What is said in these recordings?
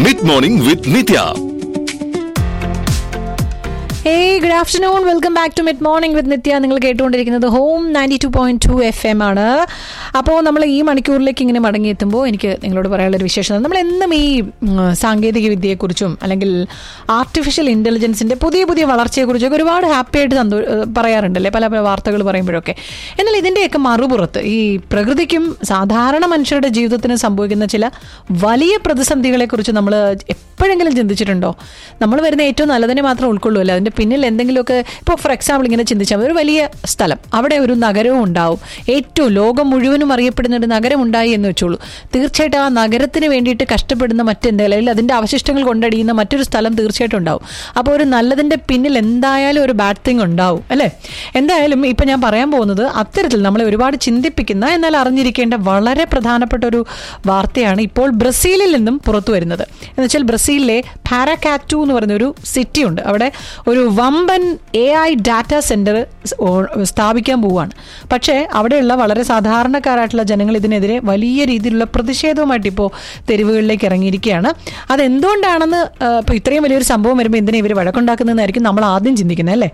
mid morning with Nithya hey good afternoon welcome back to mid morning with Nithya നിങ്ങൾ കേട്ടുകൊണ്ടിരിക്കുന്നത് home ninety two point two F M ആണ് അപ്പോൾ നമ്മൾ ഈ മണിക്കൂറിലേക്ക് ഇങ്ങനെ മടങ്ങിയെത്തുമ്പോൾ എനിക്ക് നിങ്ങളോട് പറയാനുള്ളൊരു വിശേഷത നമ്മൾ എന്നും ഈ ഉം, സാങ്കേതിക വിദ്യയെക്കുറിച്ചും അല്ലെങ്കിൽ ആർട്ടിഫിഷ്യൽ ഇൻ്റലിജൻസിൻ്റെ പുതിയ പുതിയ വളർച്ചയെക്കുറിച്ചൊക്കെ ഒരുപാട് ഹാപ്പി ആയിട്ട് സന്തോ ഏഹ് പറയാറുണ്ടല്ലേ പല പല വാർത്തകൾ പറയുമ്പോഴൊക്കെ എന്നാൽ ഇതിൻ്റെയൊക്കെ മറുപുറത്ത് ഈ പ്രകൃതിക്കും സാധാരണ മനുഷ്യരുടെ ജീവിതത്തിന് സംഭവിക്കുന്ന ചില വലിയ പ്രതിസന്ധികളെക്കുറിച്ച് നമ്മൾ എപ്പോഴെങ്കിലും ചിന്തിച്ചിട്ടുണ്ടോ നമ്മൾ വരുന്ന ഏറ്റവും നല്ലതിനെ മാത്രം ഉൾക്കൊള്ളുമല്ലോ അതിൻ്റെ പിന്നിൽ എന്തെങ്കിലുമൊക്കെ ഇപ്പോൾ ഫോർ എക്സാമ്പിൾ ഇങ്ങനെ ചിന്തിച്ചാൽ മതി ഒരു വലിയ സ്ഥലം അവിടെ ഒരു നഗരവും ഉണ്ടാവും ഏറ്റവും ലോകം മുഴുവനും അറിയപ്പെടുന്ന ഒരു നഗരം ഉണ്ടായി എന്ന് വെച്ചോളൂ തീർച്ചയായിട്ടും ആ നഗരത്തിന് വേണ്ടിയിട്ട് കഷ്ടപ്പെടുന്ന മറ്റെന്തെങ്കിലും അല്ലെങ്കിൽ അതിൻ്റെ അവശിഷ്ടങ്ങൾ കൊണ്ടടിയുന്ന മറ്റൊരു സ്ഥലം തീർച്ചയായിട്ടും ഉണ്ടാവും അപ്പോൾ ഒരു നല്ലതിൻ്റെ പിന്നിൽ എന്തായാലും ഒരു ബാഡ് തിങ് ഉണ്ടാവും അല്ലേ എന്തായാലും ഇപ്പം ഞാൻ പറയാൻ പോകുന്നത് അത്തരത്തിൽ നമ്മളെ ഒരുപാട് ചിന്തിപ്പിക്കുന്ന എന്നാൽ അറിഞ്ഞിരിക്കേണ്ട വളരെ പ്രധാനപ്പെട്ട ഒരു വാർത്തയാണ് ഇപ്പോൾ ബ്രസീലിൽ നിന്നും പുറത്തു വരുന്നത് എന്ന് വെച്ചാൽ ബ്രസീലിലെ പാരകാറ്റു എന്ന് പറയുന്ന ഒരു സിറ്റി ഉണ്ട് അവിടെ ഒരു വമ്പൻ എ ഐ ഡാറ്റ സെന്റർ സ്ഥാപിക്കാൻ പോവുകയാണ് പക്ഷേ അവിടെയുള്ള വളരെ സാധാരണക്കാരായിട്ടുള്ള ജനങ്ങൾ ഇതിനെതിരെ വലിയ രീതിയിലുള്ള പ്രതിഷേധവുമായിട്ട് ഇപ്പോൾ തെരുവുകളിലേക്ക് ഇറങ്ങിയിരിക്കുകയാണ് അതെന്തുകൊണ്ടാണെന്ന് ഇപ്പോൾ ഇത്രയും വലിയൊരു സംഭവം വരുമ്പോൾ എന്തിനാ ഇവർ വഴക്കുണ്ടാക്കുന്നതെന്നായിരിക്കും നമ്മൾ ആദ്യം ചിന്തിക്കുന്നത് അല്ലേ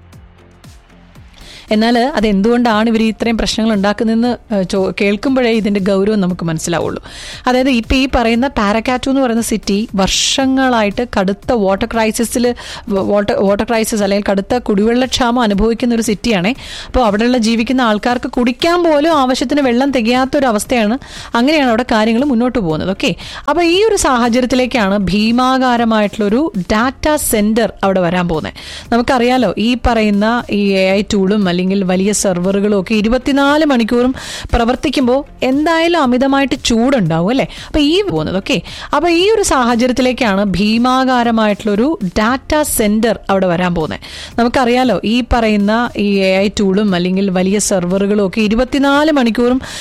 എന്നാൽ അത് എന്തുകൊണ്ടാണ് ഇവർ ഇത്രയും പ്രശ്നങ്ങൾ ഉണ്ടാക്കുന്നതെന്ന് ഏഹ്, ചോ കേൾക്കുമ്പോഴേ ഇതിൻ്റെ ഗൗരവം നമുക്ക് മനസ്സിലാവുള്ളൂ അതായത് ഇപ്പം ഈ പറയുന്ന പാരക്കാറ്റു എന്ന് പറയുന്ന സിറ്റി വർഷങ്ങളായിട്ട് കടുത്ത വാട്ടർ ക്രൈസിസിൽ വാട്ടർ വാട്ടർ ക്രൈസിസ് അല്ലെങ്കിൽ കടുത്ത കുടിവെള്ളക്ഷാമം അനുഭവിക്കുന്ന ഒരു സിറ്റിയാണ് അപ്പോൾ അവിടെയുള്ള ജീവിക്കുന്ന ആൾക്കാർക്ക് കുടിക്കാൻ പോലും ആവശ്യത്തിന് വെള്ളം തികയാത്തൊരു അവസ്ഥയാണ് അങ്ങനെയാണ് അവിടെ കാര്യങ്ങൾ മുന്നോട്ട് പോകുന്നത് ഓക്കെ അപ്പോൾ ഈ ഒരു സാഹചര്യത്തിലേക്കാണ് ഭീമാകാരമായിട്ടുള്ളൊരു ഡാറ്റ സെന്റർ അവിടെ വരാൻ പോകുന്നത് നമുക്കറിയാലോ ഈ പറയുന്ന ഈ എ ഐ ടൂളും അല്ലെങ്കിൽ വലിയ സെർവറുകളും ഒക്കെ ഇരുപത്തിനാല് മണിക്കൂറും പ്രവർത്തിക്കുമ്പോൾ എന്തായാലും അമിതമായിട്ട് ചൂടുണ്ടാവും അല്ലേ അപ്പൊ ഈ പോകുന്നത് ഓക്കെ അപ്പൊ ഈ ഒരു സാഹചര്യത്തിലേക്കാണ് ഭീമാകാരമായിട്ടുള്ളൊരു ഡാറ്റ സെന്റർ അവിടെ വരാൻ പോകുന്നത് നമുക്കറിയാലോ ഈ പറയുന്ന ഈ എ ഐ ടൂളും അല്ലെങ്കിൽ വലിയ സെർവറുകളും ഒക്കെ ഇരുപത്തിനാല് മണിക്കൂറും